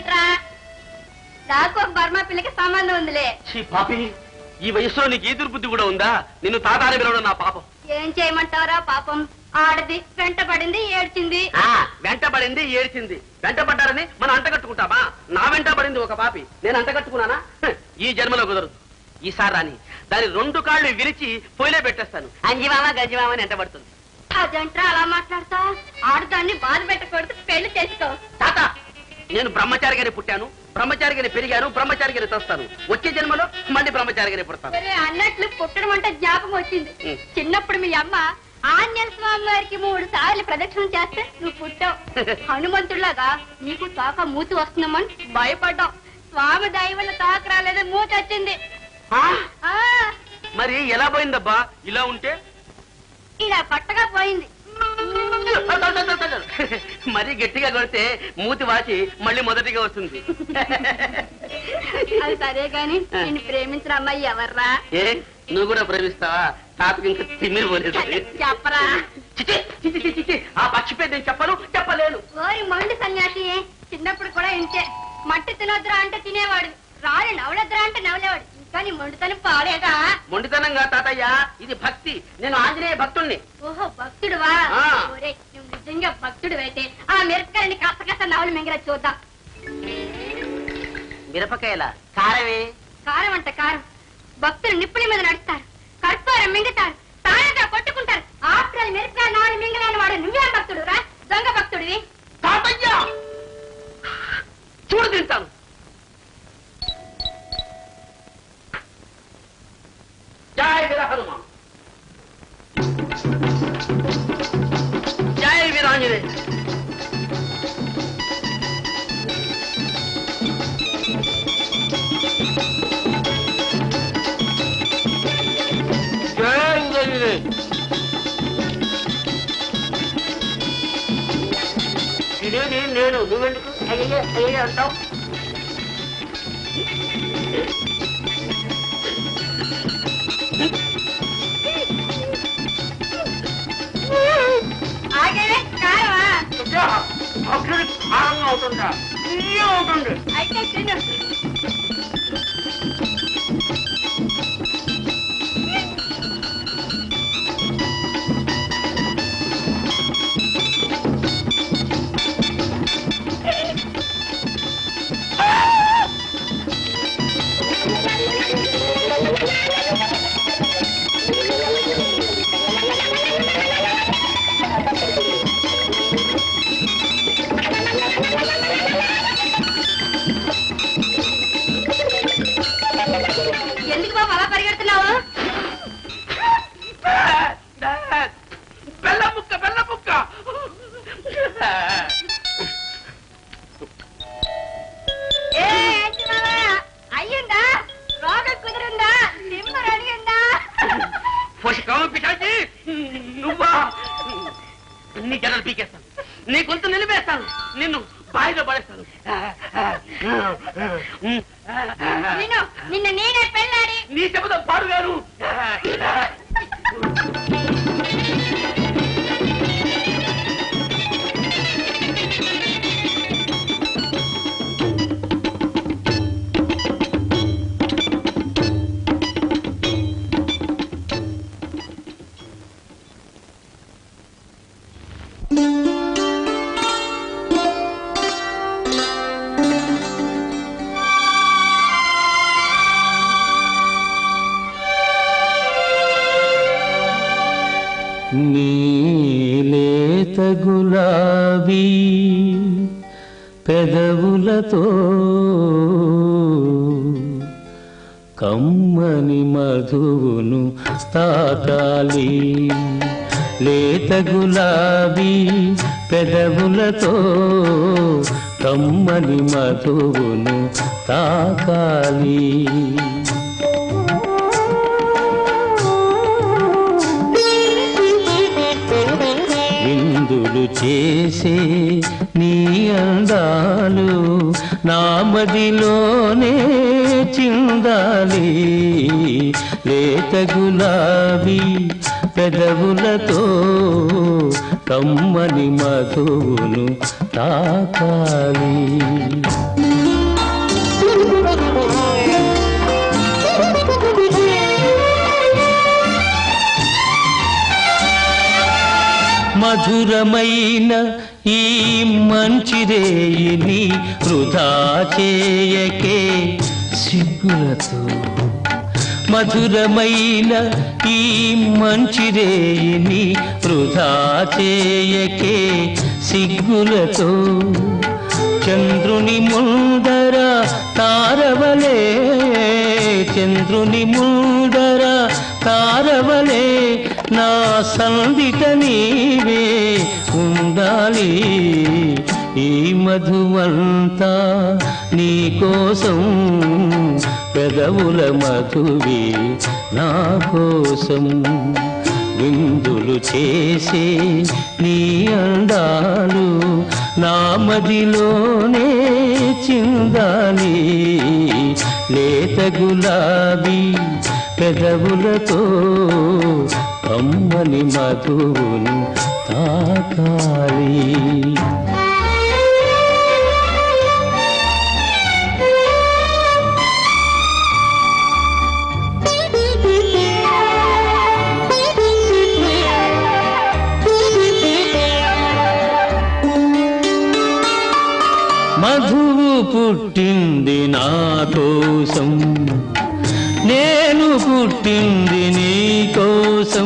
ఇట్రా. నాకు ఒక బర్మా పిల్లకి సంబంధం ఉందిలే ఛీ, పాపి ఈ వయసులో నీకు ఈ దుర్బుద్ధి కూడా ఉందా నిన్ను తాతాని పిలవడం నా పాపం ఏం చేయమంటారా పాపం ఆడది వెంట పడింది ఏడ్చింది ఆ, వెంట పడింది ఏడ్చింది వెంట పడ్డారని మనం అంట కట్టుకుంటామా నా వెంట పడింది ఒక పాపి నేను అంట కట్టుకున్నానా హ్, ఈ జన్మలో కుదరదు ఈసారి రాని దాని రెండు కాళ్ళు విరిచి పొయ్యిలో పెట్టేస్తాను అంజిమామ గంజిమామ అని ఎంట పడుతుంది అదంట్రా అలా మాట్లాడతా ఆడదాన్ని బాధ పెట్టకూడదు పెళ్లి చేసుకో తాత నేను బ్రహ్మచారిగానే పుట్టాను బ్రహ్మచారిగానే పెరిగాను బ్రహ్మచారిగానే చస్తాను వచ్చే జన్మలో మళ్ళీ బ్రహ్మచారిగానే పుడతాను సరే అన్నట్లు పుట్టడం అంటే జ్ఞాపకం వచ్చింది ఉం. చిన్నప్పుడు మీ అమ్మ ఆంజనేయ స్వామి వారికి మూడు సార్లు ప్రదక్షిణ చేస్తే నువ్వు పుట్టావు హనుమంతుడిలాగా నీకు తోక మూతి వస్తుందమ్మని భయపడ్డావు స్వామి దయ వల్ల తోక రాలేదు మూతి వచ్చింది ఆ, ఆ మరి ఎలా పోయిందబ్బా ఇలా ఉంటే ఇలా పట్టగా పోయింది మరీ గట్టిగా కొడితే మూతి వాచి మళ్ళీ మొదటిగా వస్తుంది అది సరే గాని నిన్ను ప్రేమించిన అమ్మాయి ఎవర్రా ఏ నువ్వు కూడా ప్రేమిస్తావా తాతకి ఇంకా తిమ్మిరి పోలేదు చెప్పరా చిచి, చిచి, చిచి, చిచి. ఆ పక్షి పేరు నేను చెప్పను చెప్పలేను ఓరి మండు సన్యాసి చిన్నప్పుడు కూడా ఇంతే మట్టి తినొద్దురా అంటే తినేవాడు రాళ్ళు నవలొద్దురా అంటే నవలేవాడు ఇంకా నీ మొండుతనం పాడేగా మొండితనంగా తాతయ్య ఇది భక్తి నేను ఆంజనేయ భక్తుణ్ణి ఓహో భక్తుడువా ఆ. ఒరే నువ్వు నిజంగా భక్తుడు అయితే ఆ మిరపకాయని కస కస నవలు మింగర చూద్దాం మిరపకాయల కారమే కారం అంట కారం భక్తులు నిప్పుల మీద నడుస్తారు కర్పూరం మింగుతారు తాళగా కొట్టుకుంటారు ఆఫ్టర్ మిరపకాయ నవలు మింగలేని వాడు నువ్వే భక్తుడు రా దొంగ భక్తుడివి తాతయ్య చూడు తింటాను జై వీర హనుమ జై వీరాంజనేయ జై వీరాంజనేయ ఇదేది నేను నువ్వెందుకు అయ్యే అయ్యే అంటావు ఆగేవే కారమా అక్కడ కారంగా అవుతుందా తీయ అవుతుంది అయితే తిను ఎందుకు బాబు అలా పరిగెడుతున్నావు బెల్ల ముక్క బెల్ల ముక్క ఏ ఏంటి మావా? అయ్యిందా రోగం కుదిరిందా నిమ్మ అడిగిందా పోషకం పిశాచి నువ్వా నీ జడలు పీకేస్తాను నీ గొంతు నిలిపేస్తాను నిన్ను బాయిలో పడేస్తాను నిన్ను నిన్న నేనే పెళ్ళాడి నీ శబ్దం పాడుగాను నీలేత గులాబీ పెదవులతో కమ్మని మధువును తాకాలి లేత గులాబీ పెదవులతో కమ్మని మధువును తాకాలి విందులు చేసే నీ అందాలు నామదిలోనే చిందాలి లేత గులాబీ పెదవులతో కమ్మని మధువును తాకాలి మధురమైన ఈ మంచిరేయిని వృధా చేయకే సిగ్గులతో మధురమైన ఈ మంచిరేయిని వృధా చేయకే సిగ్గులతో చంద్రుని ముందర తారవలే చంద్రుని ముందర తారవలే నా సందిట నీవే ఉండాలి ఈ మధువంతా నీ కోసం పెదవుల మధువి నా కోసం విందులు చేసే నీ అందాలు నా మదిలోనే చిందాలి లేత గులాబీ పెదవులతో కమ్మని మధువును తాకాలి మధువు పుట్టింది నా కోసం నేను పుట్టింది నీ కోసం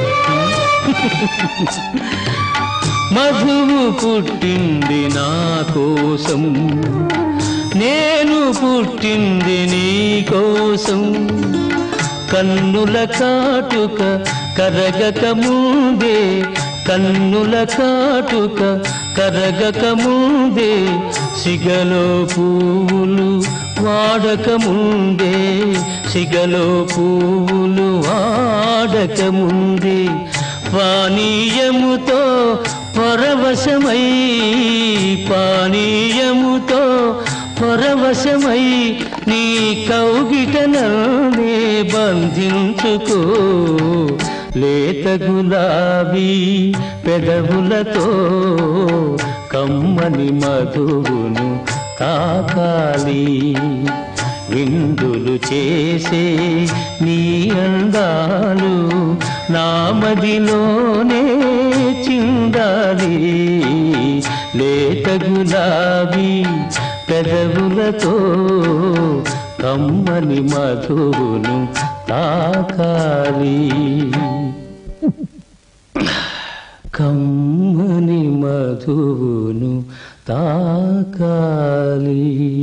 మధువు పుట్టింది నా కోసం నేను పుట్టింది నీ కోసం కన్నుల కాటుక కరగక ముందే కన్నుల కాటుక కరగక ముందే సిగలో పువ్వులు వాడక ముందే సిగలో పువ్వులు వాడక ముందే పానీయముతో పరవశమై పానీయముతో పరవశమై నీ కౌగిట నన్నే బంధించుకో లేత గులాబీ పెదవులతో కమ్మని మధువును తాకాలి విందులు చేసే నీ అందాలు నా మదిలోనే చిందాలి లేత గులాబీ పెదవులతో కమ్మని మధువును తాకాలి కమ్మని మధువును తాకాలి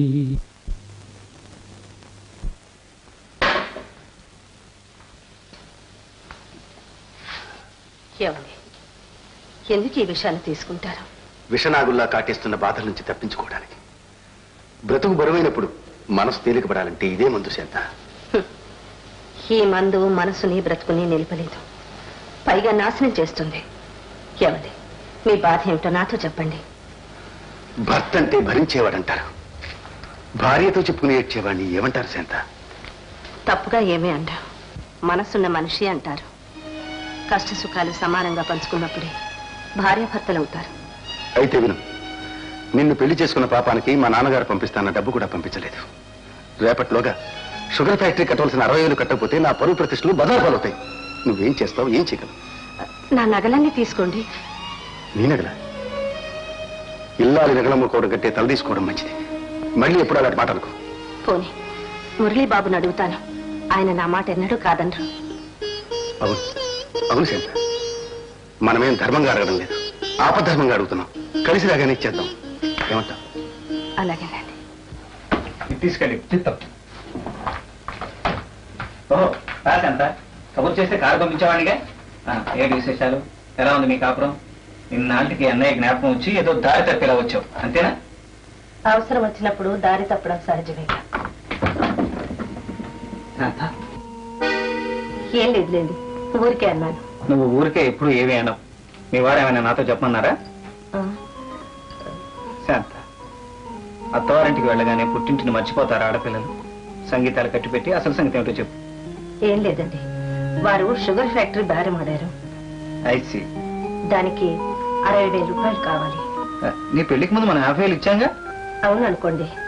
ఏమండి ఎందుకు ఈ విషయాన్ని తీసుకుంటారు విషనాగుల్లా కాటేస్తున్న బాధల నుంచి తప్పించుకోవడానికి బ్రతుకు బరువైనప్పుడు మనసు తేలికపడాలంటే ఇదే మందు శాంత ఈ మందు మనసుని బ్రతుకుని నిలపలేదు పైగా నాశనం చేస్తుంది ఏమండి మీ బాధ ఏమిటో నాతో చెప్పండి భర్త అంటే భరించేవాడంటారు భార్యతో చెప్పుకుని ఏడ్చేవాడిని ఏమంటారు శాంత తప్పుగా ఏమీ అంటారు మనసున్న మనిషి అంటారు కష్ట సుఖాలు సమానంగా పంచుకున్నప్పుడే భార్యాభర్తలు అవుతారు అయితే విను నిన్ను పెళ్లి చేసుకున్న పాపానికి మా నాన్నగారు పంపిస్తాన్న డబ్బు కూడా పంపించలేదు రేపటిలోగా షుగర్ ఫ్యాక్టరీ కట్టవలసిన అరవై వేలు కట్టకపోతే నా పరువు ప్రతిష్టలు బజార్ పాలవుతాయి నువ్వేం చేస్తావు ఏం చేయగలవు నా నగలన్నీ తీసుకోండి నీ నగల ఇల్లాలి నగలమ్ముకోవడం కంటే తల తీసుకోవడం మంచిది మళ్ళీ ఎప్పుడు అలాంటి మాట అనుకో పోనీ మురళీబాబుని అడుగుతాను ఆయన నా మాట ఎన్నడూ కాదనరు అవును అవును శాంత మనమేం ధర్మంగా అడగడం లేదు ఆపద్ధర్మంగా అడుగుతున్నాం కలిసి రాగానే ఇచ్చేద్దాం ఏమంటావు అలాగేనండి తీసుకెళ్ళి చిత్తం ఓహో రాసంత కబుర్ చేస్తే కారు పంపించేవాడిగా ఆ, ఏంటి విశేషాలు ఎలా ఉంది మీ కాపురం నిన్నాటికి అన్నయ్య జ్ఞాపకం వచ్చి ఏదో దారి తప్పేలా వచ్చావు అంతేనా అవసరం వచ్చినప్పుడు దారి తప్పడం సహజమే శాంత, ఏం లేదులేండి ఊరికే అన్నాను నువ్వు ఊరికే ఎప్పుడు ఏమీ అనవు మీ వారు ఏమైనా నాతో చెప్పమన్నారా ఆ, శాంత అత్తవారింటికి వెళ్ళగానే పుట్టింటిని మర్చిపోతారు ఆడపిల్లలు సంగీతాలు కట్టిపెట్టి అసలు సంగతి ఏమిటో చెప్పు ఏం లేదండి వారు షుగర్ ఫ్యాక్టరీ బేరం ఆడారు ఐసి దానికి అరవై వేల రూపాయలు కావాలి నీ పెళ్లికి ముందు మనం యాభై వేలు ఇచ్చాంగా అవును అనుకోండి